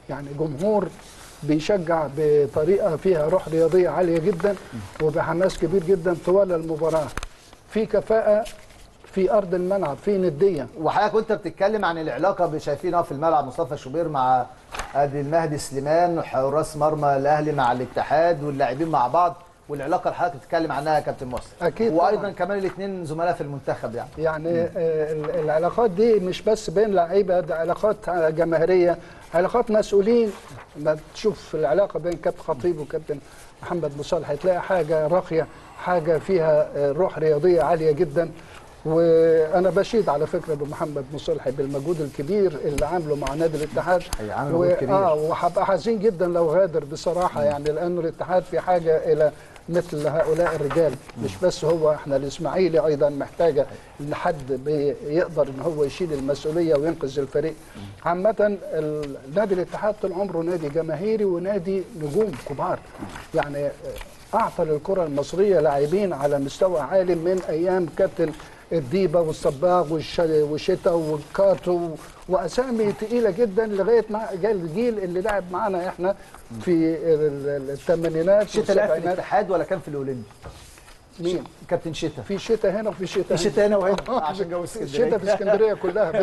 يعني جمهور بيشجع بطريقه فيها روح رياضيه عاليه جدا وبحماس كبير جدا طوال المباراه في كفاءه في ارض الملعب في نديه وحضرتك وانت بتتكلم عن العلاقه اللي شايفينها في الملعب مصطفى شوبير مع ادي المهدي سليمان حراس مرمى الاهلي مع الاتحاد واللاعبين مع بعض والعلاقه اللي حضرتك بتتكلم عنها يا كابتن محسن أكيد وايضا طبعاً. كمان الاثنين زملاء في المنتخب يعني يعني آه، ال- العلاقات دي مش بس بين لعيبه ده علاقات جماهيريه علاقات مسؤولين ما تشوف العلاقه بين كابتن خطيب وكابتن محمد مصالح هتلاقي حاجه راقيه حاجه فيها آه، روح رياضيه عاليه جدا وانا بشيد على فكره بمحمد مصالح بالمجهود الكبير اللي عامله مع نادي الاتحاد أي، عامل و- مجهود كبير. اه وهبقى حزين جدا لو غادر بصراحه يعني لانه الاتحاد في حاجه الى مثل هؤلاء الرجال مش بس هو احنا الاسماعيلي ايضا محتاجه ان حد بيقدر ان هو يشيل المسؤوليه وينقذ الفريق عامه ال- نادي الاتحاد طول عمره نادي جماهيري ونادي نجوم كبار يعني اعطى للكره المصريه لاعبين على مستوى عالي من ايام كابتن الديبه والصباغ والش- والشتا والكاتو واسامي تقيله جدا لغايه ما جاء الجيل اللي لعب معانا احنا في ال- ال- الثمانينات شتا لعب في والسبعينات الاتحاد ولا كان في الاولمبي مين؟ كابتن شتا في شتاء هنا وفي شتاء في شتا هنا وهنا عشان جو الشتاء اسكندريه في اسكندريه كلها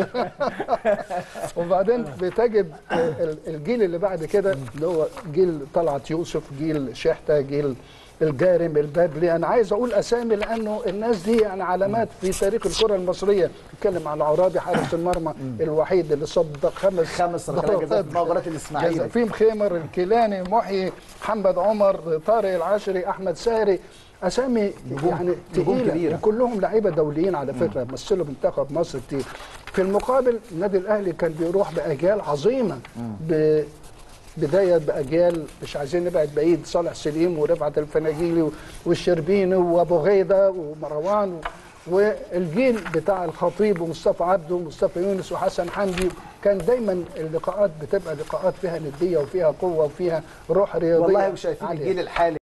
وبعدين بتجد ال- الجيل اللي بعد كده اللي هو جيل طلعت يوسف جيل شحته جيل الجارم البابلي انا عايز اقول اسامي لانه الناس دي يعني علامات في تاريخ الكره المصريه نتكلم عن عرابي حارس المرمى الوحيد اللي صدق خمس خمس ركلات جزاء في مباراه الاسماعيلي فيم خيمر الكيلاني محيي محمد عمر طارق العشري احمد ساري اسامي يعني نجوم تقيله كبيرة. وكلهم لعيبه دوليين على فكره مثلوا منتخب مصر كتير في المقابل النادي الاهلي كان بيروح باجيال عظيمه ب بدايه باجيال مش عايزين نبعد بعيد صالح سليم ورفعت الفناجيلي والشربيني وابو غيده ومروان و... والجيل بتاع الخطيب ومصطفى عبده ومصطفى يونس وحسن حمدي كان دايما اللقاءات بتبقى لقاءات فيها نديه وفيها قوه وفيها روح رياضيه والله وشايفين عالية. الجيل الحالي